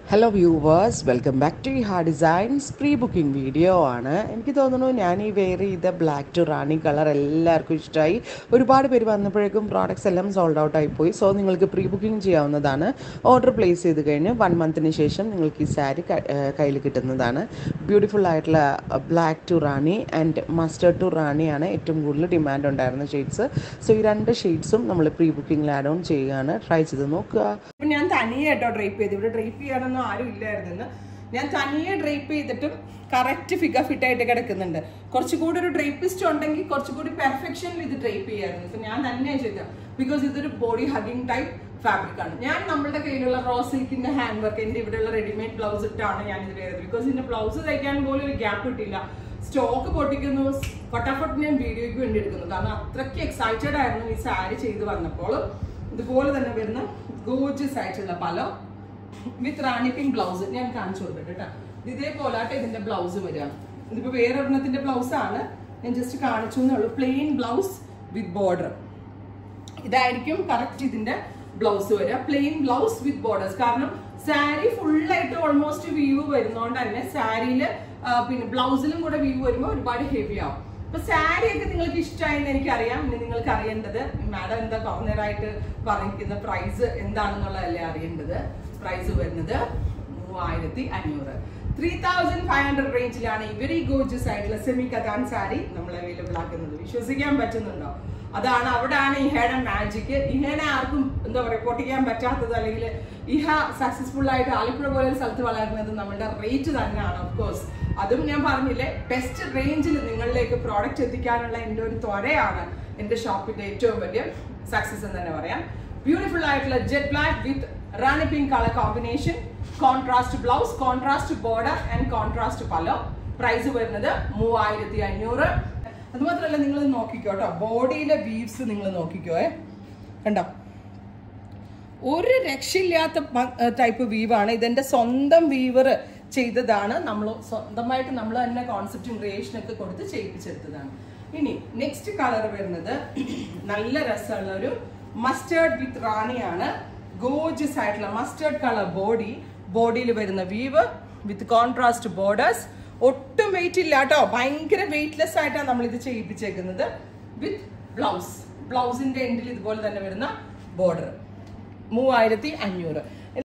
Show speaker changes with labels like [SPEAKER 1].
[SPEAKER 1] hello viewers welcome back to ഹാ designs pre booking video ആണ് എനിക്ക് തോന്നുന്നു ഞാൻ ഈ വെയർ ചെയ്ത ബ്ലാക്ക് ടു റാണി കളർ എല്ലാവർക്കും ഇഷ്ടമായി ഒരുപാട് പേര് വന്നപ്പോഴേക്കും പ്രോഡക്ട്സ് എല്ലാം സോൾഡ് ഔട്ട് ആയിപ്പോയി സോ നിങ്ങൾക്ക് പ്രീ ബുക്കിംഗ് ചെയ്യാവുന്നതാണ് ഓർഡർ പ്ലേസ് ചെയ്ത് കഴിഞ്ഞ് വൺ മന്തിന് ശേഷം നിങ്ങൾക്ക് ഈ സാരി കയ്യിൽ കിട്ടുന്നതാണ് ബ്യൂട്ടിഫുൾ ആയിട്ടുള്ള black to rani and mustard to റാണിയാണ് ഏറ്റവും കൂടുതൽ ഡിമാൻഡ് ഉണ്ടായിരുന്ന ഷെയ്ഡ്സ് സോ ഈ രണ്ട് ഷെയ്ഡ്സും നമ്മൾ പ്രീ ബുക്കിംഗിൽ ആഡ് ഓൺ ചെയ്യുകയാണ് ട്രൈ ചെയ്ത് നോക്കുക
[SPEAKER 2] ഇപ്പൊ ഞാൻ തനിയെ കേട്ടോ ഡ്രൈപ്പ് ചെയ്ത് ഇവിടെ ഡ്രൈപ്പ് ചെയ്യാനൊന്നും ആരും ഇല്ലായിരുന്നു ഞാൻ തനിയെ ഡ്രൈപ്പ് ചെയ്തിട്ടും കറക്റ്റ് ഫിഗർ ഫിറ്റ് ആയിട്ട് കിടക്കുന്നുണ്ട് കുറച്ചുകൂടി ഒരു ഡ്രൈപ്പിസ്റ്റ് ഉണ്ടെങ്കിൽ കുറച്ചുകൂടി പെർഫെക്ഷനിൽ ഇത് ഡ്രൈപ്പ് ചെയ്യായിരുന്നു ഇപ്പൊ ഞാൻ തന്നെ ചെയ്ത ബിക്കോസ് ഇതൊരു ബോഡി ഹഗിങ് ടൈപ്പ് ഫാബ്രിക് ആണ് ഞാൻ നമ്മളുടെ കയ്യിലുള്ള റോ സിൽക്കിന്റെ ഹാൻഡ് വർക്ക് എന്റെ ഇവിടെയുള്ള റെഡിമെയ്ഡ് ബ്ലൗസ് ഇട്ടാണ് ഞാൻ ഇത് വേറെ ബിക്കോസ് ഇതിന്റെ ബ്ലൗസ് തയ്ക്കാൻ പോലും ഒരു ഗ്യാപ്പ് കിട്ടില്ല സ്റ്റോക്ക് പൊട്ടിക്കുന്നു ഫട്ടാഫട്ട് ഞാൻ വീഡിയോയ്ക്ക് വേണ്ടി എടുക്കുന്നു കാരണം അത്രയ്ക്ക് എക്സൈറ്റഡ് ആയിരുന്നു ഈ സാരി ചെയ്ത് വന്നപ്പോൾ ഇതുപോലെ തന്നെ വരുന്ന ഗോജസ് ആയിട്ടുള്ള പല വിത്ത് റാണി പിങ്ക് ബ്ലൗസ് ഞാൻ കാണിച്ചു കൊടുക്കട്ടെ കേട്ടോ ഇതേപോലാട്ടെ ഇതിന്റെ ബ്ലൗസ് വരിക ഇതിപ്പോ വേറെ ഒരെണ്ണത്തിന്റെ ബ്ലൗസ് ആണ് ഞാൻ ജസ്റ്റ് കാണിച്ചു എന്നേ ഉള്ളൂ പ്ലെയിൻ ബ്ലൗസ് വിത്ത് ബോർഡർ ഇതായിരിക്കും കറക്റ്റ് ഇതിന്റെ ബ്ലൗസ് വരിക പ്ലെയിൻ ബ്ലൗസ് വിത്ത് ബോർഡേഴ്സ് കാരണം സാരി ഫുള്ളായിട്ട് ഓൾമോസ്റ്റ് വ്യൂ വരുന്നോണ്ട് തന്നെ സാരിയിൽ പിന്നെ ബ്ലൗസിലും കൂടെ വ്യൂ വരുമ്പോൾ ഒരുപാട് ഹെവി ആവും അപ്പൊ സാരി ഒക്കെ നിങ്ങൾക്ക് ഇഷ്ടമായെന്ന് എനിക്കറിയാം ഇനി നിങ്ങൾക്ക് അറിയേണ്ടത് മാഡം എന്താ കോർണറായിട്ട് പറഞ്ഞിരിക്കുന്ന പ്രൈസ് എന്താണെന്നുള്ളതല്ലേ അറിയേണ്ടത് പ്രൈസ് വരുന്നത് മൂവായിരത്തി അഞ്ഞൂറ് ത്രീ തൗസൻഡ് ഫൈവ് ഹൺഡ്രഡ് റേഞ്ചിലാണ് ഈ വെരി ഗോജസ് ആയിട്ടുള്ള സെമി കഥാൻ സാരി നമ്മൾ അവൈലബിൾ ആക്കുന്നത് വിശ്വസിക്കാൻ പറ്റുന്നുണ്ടോ അതാണ് അവിടെയാണ് ഇഹയുടെ മാജിക് ഇഹേനെ ആർക്കും എന്താ പറയുക പൊട്ടിക്കാൻ പറ്റാത്തത് അല്ലെങ്കിൽ ഇഹ സക്സസ്ഫുൾ ആയിട്ട് ആലപ്പുഴ പോലെ സ്ഥലത്ത് വളരുന്നത് നമ്മുടെ റേറ്റ് തന്നെയാണ് ഓഫ് കോഴ്സ് അതും ഞാൻ പറഞ്ഞില്ലേ ബെസ്റ്റ് റേഞ്ചിൽ നിങ്ങളിലേക്ക് പ്രോഡക്റ്റ് എത്തിക്കാനുള്ള എൻ്റെ ഒരു ത്വരയാണ് എൻ്റെ ഷോപ്പിന്റെ ഏറ്റവും വലിയ സക്സസ് എന്ന് തന്നെ പറയാം ബ്യൂട്ടിഫുൾ ആയിട്ടുള്ള jet black with rani pink colour combination contrast blouse contrast border and contrast pallu price വരുന്നത് മൂവായിരത്തി അഞ്ഞൂറ് അതുമാത്രമല്ല നിങ്ങൾ നോക്കിക്കോ കേട്ടോ ബോഡിയിലെ വീവ്സ് നിങ്ങൾ നോക്കിക്കോ ഏ കണ്ടോ ഒരു രക്ഷയില്ലാത്ത ടൈപ്പ് വീവാണ് ഇതെന്റെ സ്വന്തം വീവർ ചെയ്തതാണ് നമ്മൾ സ്വന്തമായിട്ട് നമ്മൾ തന്നെ കോൺസെപ്റ്റും ക്രിയേഷനൊക്കെ കൊടുത്ത് ചെയ്യിപ്പിച്ചെടുത്തതാണ് ഇനി നെക്സ്റ്റ് കളർ വരുന്നത് നല്ല രസമുള്ള ഒരു മസ്റ്റേർഡ് വിത്ത് റാണിയാണ് ഗോജസ് ആയിട്ടുള്ള മസ്റ്റേർഡ് കളർ ബോഡി ബോഡിയിൽ വരുന്ന വീവ് വിത്ത് കോൺട്രാസ്റ്റ് ബോർഡേഴ്സ് ഒട്ടും വെയിറ്റ് ഇല്ല കേട്ടോ ഭയങ്കര വെയിറ്റ്ലെസ് ആയിട്ടാണ് നമ്മൾ ഇത് ചെയ്യിപ്പിച്ചേക്കുന്നത് വിത്ത് ബ്ലൗസ് ബ്ലൗസിന്റെ എൻഡിൽ ഇതുപോലെ തന്നെ വരുന്ന ബോർഡർ മൂവായിരത്തി അഞ്ഞൂറ്